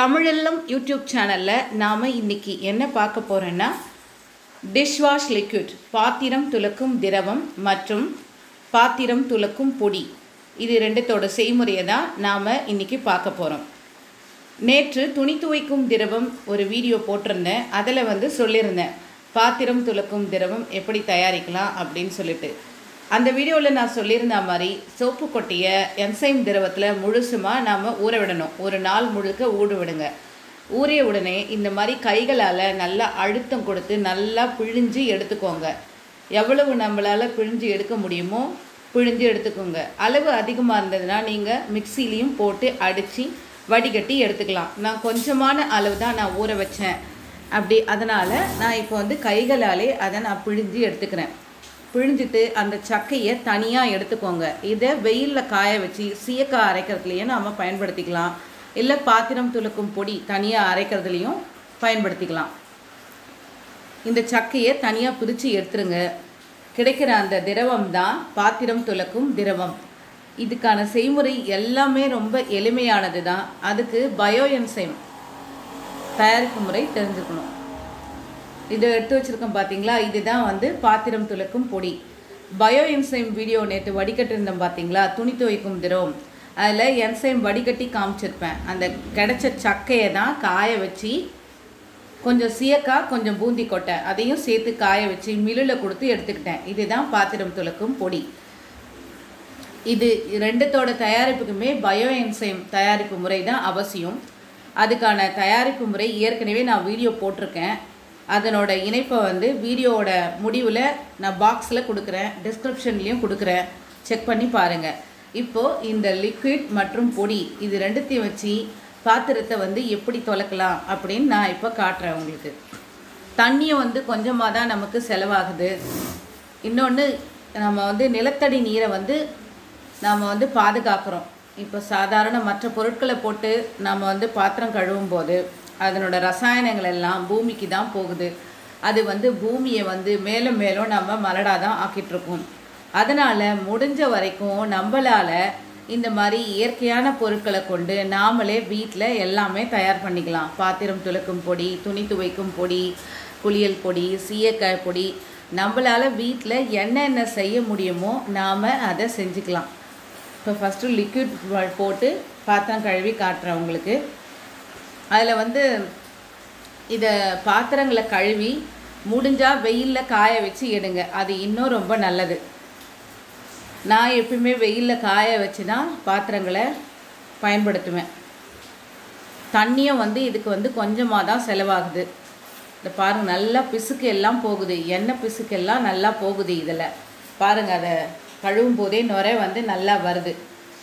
தமிழெல்லாம் YouTube சேனலில் நாம் இன்னைக்கு என்ன பார்க்க போகிறோன்னா டிஷ்வாஷ் லிக்விட் பாத்திரம் துலக்கும் திரவம் மற்றும் பாத்திரம் துலக்கும் பொடி இது ரெண்டுத்தோட செய்முறையை தான் நாம் இன்னைக்கு பார்க்க போகிறோம் நேற்று துணி துவைக்கும் திரவம் ஒரு வீடியோ போட்டிருந்தேன் அதில் வந்து சொல்லியிருந்தேன் பாத்திரம் துலக்கும் திரவம் எப்படி தயாரிக்கலாம் அப்படின்னு சொல்லிட்டு அந்த வீடியோவில் நான் சொல்லியிருந்த மாதிரி சோப்பு கொட்டிய என்சைம் திரவத்தில் முழுசுமாக நாம் ஊற விடணும் ஒரு நாள் முழுக்க ஊட விடுங்க ஊறிய உடனே இந்த மாதிரி கைகளால் நல்லா அழுத்தம் கொடுத்து நல்லா பிழிஞ்சு எடுத்துக்கோங்க எவ்வளவு நம்மளால் பிழிஞ்சு எடுக்க முடியுமோ பிழிஞ்சு எடுத்துக்கோங்க அளவு அதிகமாக இருந்ததுன்னா நீங்கள் மிக்சிலையும் போட்டு அடித்து வடிகட்டி எடுத்துக்கலாம் நான் கொஞ்சமான அளவு தான் நான் ஊற வச்சேன் அப்படி அதனால் நான் இப்போ வந்து கைகளாலே அதை நான் பிழிஞ்சு எடுத்துக்கிறேன் பிழிஞ்சிட்டு அந்த சக்கையை தனியாக எடுத்துக்கோங்க இதை வெயிலில் காய வச்சு சீயக்காய் அரைக்கிறதுலையும் நாம் பயன்படுத்திக்கலாம் இல்லை பாத்திரம் துலக்கும் பொடி தனியாக அரைக்கிறதுலையும் பயன்படுத்திக்கலாம் இந்த சக்கையை தனியாக பிரித்து எடுத்துருங்க கிடைக்கிற அந்த திரவம் தான் பாத்திரம் துலக்கும் திரவம் இதுக்கான செய்முறை எல்லாமே ரொம்ப எளிமையானது தான் அதுக்கு பயோ என்சைம் தயாரிப்பு முறை தெரிஞ்சுக்கணும் இதை எடுத்து வச்சுருக்கோம் பார்த்தீங்களா இதுதான் வந்து பாத்திரம் துலக்கும் பொடி பயோ என்சைம் வீடியோ நேற்று வடிகட்டு இருந்தோம் பார்த்தீங்களா துணி துவைக்கும் திரவம் அதில் என்சைம் வடிகட்டி காமிச்சிருப்பேன் அந்த கிடைச்ச சக்கையை தான் காய வச்சு கொஞ்சம் சீயக்காய் கொஞ்சம் பூந்தி கொட்டை அதையும் சேர்த்து காய வச்சு மில்லில் கொடுத்து எடுத்துக்கிட்டேன் இதுதான் பாத்திரம் துலக்கும் பொடி இது ரெண்டுத்தோட தயாரிப்புக்குமே பயோ என்சைம் தயாரிப்பு முறை தான் அவசியம் அதுக்கான தயாரிப்பு முறை ஏற்கனவே நான் வீடியோ போட்டிருக்கேன் அதனோட இணைப்பை வந்து வீடியோவோட முடிவில் நான் பாக்ஸில் கொடுக்குறேன் டிஸ்கிரிப்ஷன்லேயும் கொடுக்குறேன் செக் பண்ணி பாருங்கள் இப்போது இந்த லிக்விட் மற்றும் பொடி இது ரெண்டுத்தையும் வச்சு பாத்திரத்தை வந்து எப்படி தொலைக்கலாம் அப்படின்னு நான் இப்போ காட்டுறேன் உங்களுக்கு தண்ணியும் வந்து கொஞ்சமாக தான் நமக்கு செலவாகுது இன்னொன்று நம்ம வந்து நிலத்தடி நீரை வந்து நாம் வந்து பாதுகாக்கிறோம் இப்போ சாதாரண மற்ற பொருட்களை போட்டு நம்ம வந்து பாத்திரம் கழுவும் போது அதனோட ரசாயனங்கள் எல்லாம் பூமிக்கு தான் போகுது அது வந்து பூமியை வந்து மேலும் மேலும் நம்ம மலடாக தான் ஆக்கிட்டுருக்கோம் அதனால் முடிஞ்ச வரைக்கும் நம்மளால் இந்த மாதிரி இயற்கையான பொருட்களை கொண்டு நாமளே வீட்டில் எல்லாமே தயார் பண்ணிக்கலாம் பாத்திரம் துலக்கும் பொடி துணி துவைக்கும் பொடி குளியல் பொடி சீயக்காய் பொடி நம்மளால் வீட்டில் என்னென்ன செய்ய முடியுமோ நாம் அதை செஞ்சுக்கலாம் இப்போ ஃபஸ்ட்டு லிக்விட் போட்டு பாத்திரம் கழுவி காட்டுறேன் உங்களுக்கு அதில் வந்து இதை பாத்திரங்களை கழுவி முடிஞ்சால் வெயிலில் காய வச்சு எடுங்க அது இன்னும் ரொம்ப நல்லது நான் எப்பயுமே வெயிலில் காய வச்சு தான் பாத்திரங்களை பயன்படுத்துவேன் தண்ணியும் வந்து இதுக்கு வந்து கொஞ்சமாக தான் செலவாகுது இந்த பாருங்கள் நல்லா பிசுக்கு எல்லாம் போகுது எண்ணெய் பிசுக்கு எல்லாம் நல்லா போகுது இதில் பாருங்கள் அதை கழுவும் போதே நுரை வந்து நல்லா வருது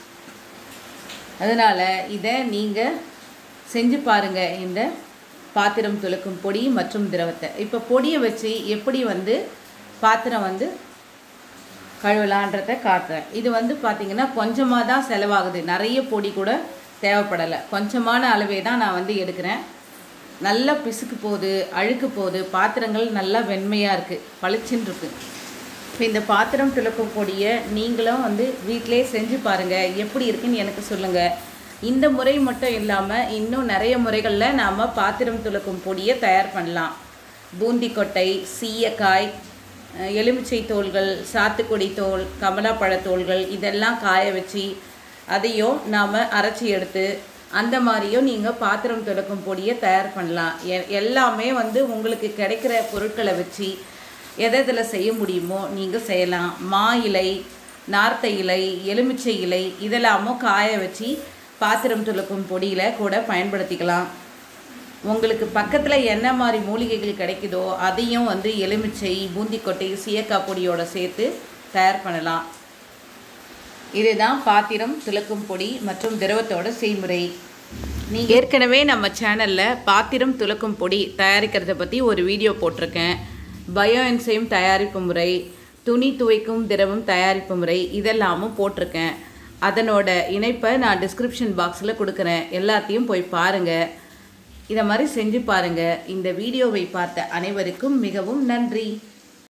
அதனால் இதை நீங்கள் செஞ்சு பாருங்கள் இந்த பாத்திரம் துலக்கும் பொடி மற்றும் திரவத்தை இப்போ பொடியை வச்சு எப்படி வந்து பாத்திரம் வந்து கழுவலான்றதை காட்டுறேன் இது வந்து பார்த்திங்கன்னா கொஞ்சமாக தான் செலவாகுது நிறைய பொடி கூட தேவைப்படலை கொஞ்சமான அளவே தான் நான் வந்து எடுக்கிறேன் நல்லா பிசுக்கு போகுது அழுக்கு போகுது பாத்திரங்கள் நல்லா வெண்மையாக இருக்குது பளிச்சுன்னு இருக்குது இப்போ இந்த பாத்திரம் துலக்கும் பொடியை நீங்களும் வந்து வீட்டிலே செஞ்சு பாருங்கள் எப்படி இருக்குன்னு எனக்கு சொல்லுங்கள் இந்த முறை மட்டும் இல்லாமல் இன்னும் நிறைய முறைகளில் நாம் பாத்திரம் துலக்கும் பொடியை தயார் பண்ணலாம் பூந்தி கொட்டை சீயக்காய் எலுமிச்சை தோள்கள் சாத்துக்குடி தோல் கமலாப்பழத்தோள்கள் இதெல்லாம் காய வச்சு அதையும் நாம் அரைச்சி எடுத்து அந்த மாதிரியும் நீங்கள் பாத்திரம் துலக்கும் பொடியை தயார் பண்ணலாம் எ எல்லாமே வந்து உங்களுக்கு கிடைக்கிற பொருட்களை வச்சு எதை இதில் செய்ய முடியுமோ நீங்கள் செய்யலாம் மா இலை நார்த்த இலை எலுமிச்சை இலை இதெல்லாமும் காய வச்சு பாத்திரம் துலக்கும் பொடியில் கூட பயன்படுத்திக்கலாம் உங்களுக்கு பக்கத்தில் என்ன மாதிரி மூலிகைகள் கிடைக்குதோ அதையும் வந்து எலுமிச்சை பூந்திக்கொட்டை சீயக்காய் பொடியோட சேர்த்து தயார் பண்ணலாம் இதுதான் பாத்திரம் துலக்கும் பொடி மற்றும் திரவத்தோட செய்முறை நீங்கள் ஏற்கனவே நம்ம சேனலில் பாத்திரம் துலக்கும் பொடி தயாரிக்கிறத பற்றி ஒரு வீடியோ போட்டிருக்கேன் பயோ என்சைம் தயாரிப்பு முறை துணி துவைக்கும் திரவம் தயாரிப்பு முறை இதெல்லாமும் போட்டிருக்கேன் அதனோட இணைப்பை நான் டிஸ்கிரிப்ஷன் பாக்ஸில் கொடுக்குறேன் எல்லாத்தையும் போய் பாருங்கள் இதை மாதிரி செஞ்சு பாருங்கள் இந்த வீடியோவை பார்த்த அனைவருக்கும் மிகவும் நன்றி